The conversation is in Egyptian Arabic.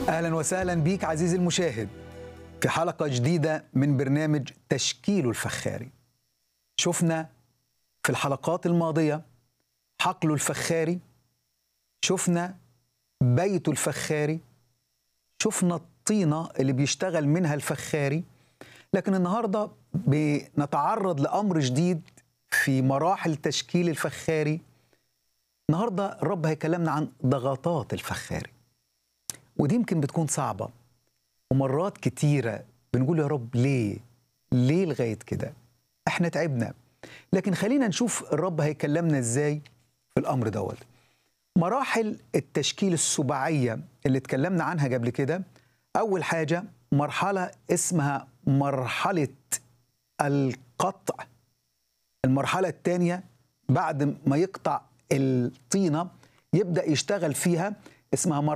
اهلا وسهلا بيك عزيزي المشاهد في حلقه جديده من برنامج تشكيل الفخاري شفنا في الحلقات الماضيه حقل الفخاري شفنا بيت الفخاري شفنا الطينه اللي بيشتغل منها الفخاري لكن النهارده بنتعرض لامر جديد في مراحل تشكيل الفخاري النهارده الرب هيكلمنا عن ضغطات الفخاري ودي يمكن بتكون صعبة ومرات كتيرة بنقول يا رب ليه؟ ليه لغاية كده؟ احنا تعبنا لكن خلينا نشوف الرب هيكلمنا ازاي في الأمر دوت مراحل التشكيل السباعية اللي اتكلمنا عنها قبل كده أول حاجة مرحلة اسمها مرحلة القطع المرحلة الثانية بعد ما يقطع الطينة يبدأ يشتغل فيها اسمها